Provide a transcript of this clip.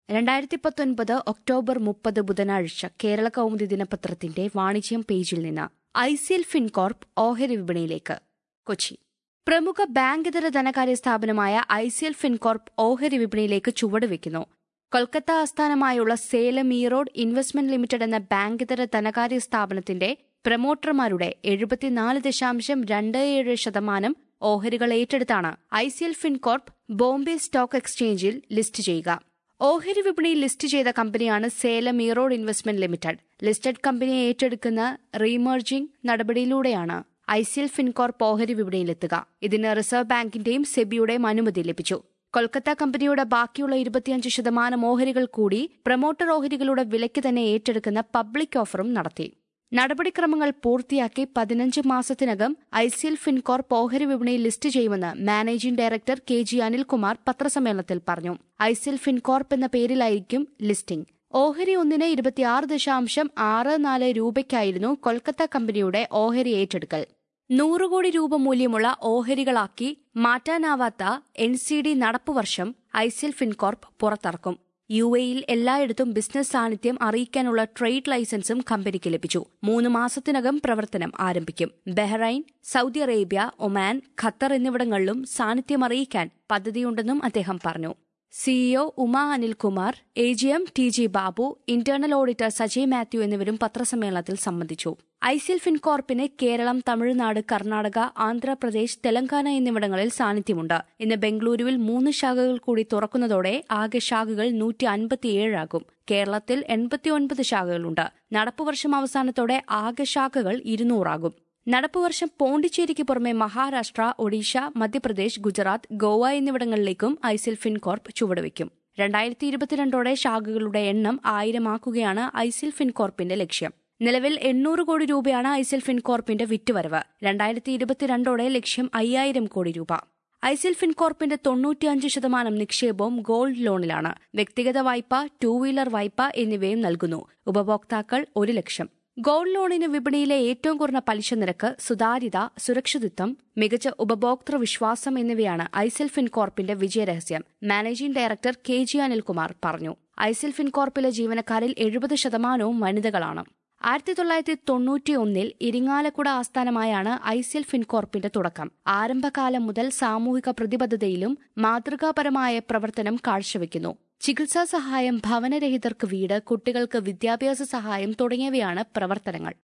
രണ്ടായിരത്തി പത്തൊൻപത് ഒക്ടോബർ മുപ്പത് ബുധനാഴ്ച കേരള കൗമുദി ദിനപത്രത്തിന്റെ വാണിജ്യം പേജിൽ നിന്ന് ഐ സി എൽ ഫിൻകോർപ്പ് ഓഹരി വിപണിയിലേക്ക് കൊച്ചി പ്രമുഖ ബാങ്കിതര ധനകാര്യ സ്ഥാപനമായ ഐ സി എൽ ഫിൻകോർപ്പ് ഓഹരി വിപണിയിലേക്ക് ചുവടുവെക്കുന്നു കൊൽക്കത്ത ആസ്ഥാനമായുള്ള സേലം ഈറോഡ് ഇൻവെസ്റ്റ്മെന്റ് ലിമിറ്റഡ് എന്ന ബാങ്കിതര ധനകാര്യ സ്ഥാപനത്തിന്റെ പ്രമോട്ടർമാരുടെ എഴുപത്തിനാല് ദശാംശം രണ്ട് ഏഴ് ശതമാനം ഓഹരികൾ ഏറ്റെടുത്താണ് I C L Fincorp Bombay stock എക്സ്ചേഞ്ചിൽ ലിസ്റ്റ് ചെയ്യുക ഓഹരി വിപണിയിൽ ലിസ്റ്റ് ചെയ്ത കമ്പനിയാണ് Salem Erode investment limited listed കമ്പനിയെ ഏറ്റെടുക്കുന്ന റീമർജിംഗ് നടപടിയിലൂടെയാണ് ഐ സി എൽ ഫിൻകോർപ്പ് ഓഹരി വിപണിയിലെത്തുക ഇതിന് റിസർവ് ബാങ്കിന്റെയും സെബിയുടെയും അനുമതി ലഭിച്ചു കൊൽക്കത്ത കമ്പനിയുടെ ബാക്കിയുള്ള ഇരുപത്തിയഞ്ച് ശതമാനം ഓഹരികൾ കൂടി പ്രമോട്ടർ ഓഹരികളുടെ വിലയ്ക്ക് തന്നെ ഏറ്റെടുക്കുന്ന പബ്ലിക് ഓഫറും നടത്തി നടപടിക്രമങ്ങൾ പൂർത്തിയാക്കി പതിനഞ്ച് മാസത്തിനകം ഐ സി എൽ ഫിൻകോർപ്പ് ഓഹരി വിപണിയിൽ ലിസ്റ്റ് ചെയ്യുമെന്ന് managing director K G Anilkumar പത്രസമ്മേളനത്തിൽ പറഞ്ഞു ഐ സി എൽ ഫിൻകോർപ്പ് എന്ന പേരിലായിരിക്കും ലിസ്റ്റിംഗ് ഓഹരി ഒന്നിന് ഇരുപത്തിയാറ് ദശാംശം ആറ് നാല് രൂപയ്ക്കായിരുന്നു കൊൽക്കത്ത കമ്പനിയുടെ ഓഹരി ഏറ്റെടുക്കൽ നൂറ് കോടി രൂപ മൂല്യമുള്ള ഓഹരികളാക്കി മാറ്റാനാവാത്ത എൻ സി ഡി നടപ്പുവർഷം ഐസിൽ ഫിൻകോർപ്പ് പുറത്തിറക്കും യു എയിൽ എല്ലായിടത്തും ബിസിനസ് സാന്നിധ്യം അറിയിക്കാനുള്ള ട്രേഡ് ലൈസൻസും കമ്പനിക്ക് ലഭിച്ചു മൂന്ന് മാസത്തിനകം പ്രവർത്തനം ആരംഭിക്കും Bahrain Saudi Arabia Oman Qatar എന്നിവിടങ്ങളിലും സാന്നിധ്യം അറിയിക്കാൻ പദ്ധതിയുണ്ടെന്നും അദ്ദേഹം പറഞ്ഞു CEO Uma Anilkumar A G M T G Babu internal auditor Sajay Mathew എന്നിവരും പത്രസമ്മേളനത്തിൽ സംബന്ധിച്ചു ഐസിൽ ഫിൻകോർപ്പിന് കേരളം തമിഴ്നാട് കർണാടക ആന്ധ്രാപ്രദേശ് തെലങ്കാന എന്നിവിടങ്ങളിൽ സാന്നിധ്യമുണ്ട് ഇന്ന് ബംഗളൂരുവിൽ മൂന്ന് ശാഖകൾ കൂടി തുറക്കുന്നതോടെ ആകെ ശാഖകൾ നൂറ്റി അൻപത്തിയേഴാകും കേരളത്തിൽ എൺപത്തിയൊൻപത് ശാഖകളുണ്ട് നടപ്പുവർഷം അവസാനത്തോടെ ആകെ ശാഖകൾ ഇരുന്നൂറാകും നടപ്പുവർഷം പോണ്ടിച്ചേരിക്ക് പുറമെ മഹാരാഷ്ട്ര ഒഡീഷ മധ്യപ്രദേശ് ഗുജറാത്ത് ഗോവ എന്നിവിടങ്ങളിലേക്കും ഐസിൽ ഫിൻകോർപ്പ് ചുവടുവയ്ക്കും രണ്ടായിരത്തി ഇരുപത്തിരണ്ടോടെ ശാഖകളുടെ എണ്ണം ആയിരമാക്കുകയാണ് ഐസിൽ ഫിൻകോർപ്പിന്റെ ലക്ഷ്യം നിലവിൽ എണ്ണൂറ് കോടി രൂപയാണ് ഐസിൽ ഫിൻകോർപ്പിന്റെ വിറ്റുവരവ് രണ്ടായിരത്തി ഇരുപത്തിരണ്ടോടെ ലക്ഷ്യം അയ്യായിരം കോടി രൂപ ഐസിൽ ഫിൻകോർപ്പിന്റെ തൊണ്ണൂറ്റിയഞ്ച് ശതമാനം നിക്ഷേപവും ഗോൾഡ് ലോണിലാണ് വ്യക്തിഗത വായ്പ ടൂ വീലർ വായ്പ എന്നിവയും നൽകുന്നു ഉപഭോക്താക്കൾ ഒരു ലക്ഷം ഗോൾഡ് ലോണിന് വിപണിയിലെ ഏറ്റവും കുറഞ്ഞ പലിശ നിരക്ക് സുതാര്യത സുരക്ഷിതത്വം മികച്ച ഉപഭോക്തൃ വിശ്വാസം എന്നിവയാണ് ഐസിൽ ഫിൻകോർപ്പിന്റെ വിജയരഹസ്യം managing director K G Anilkumar പറഞ്ഞു ഐസിൽ ഫിൻകോർപ്പിലെ ജീവനക്കാരിൽ എഴുപത് ശതമാനവും വനിതകളാണ് ആയിരത്തി തൊള്ളായിരത്തി തൊണ്ണൂറ്റിയൊന്നിൽ ഇരിങ്ങാലക്കുട ആസ്ഥാനമായാണ് ഐസിൽ ഫിൻകോർപ്പിന്റെ തുടക്കം ആരംഭകാലം മുതൽ സാമൂഹിക പ്രതിബദ്ധതയിലും മാതൃകാപരമായ പ്രവർത്തനം കാഴ്ചവെക്കുന്നു ചികിത്സാ സഹായം ഭവനരഹിതർക്ക് വീട് കുട്ടികൾക്ക് വിദ്യാഭ്യാസ സഹായം തുടങ്ങിയവയാണ് പ്രവർത്തനങ്ങൾ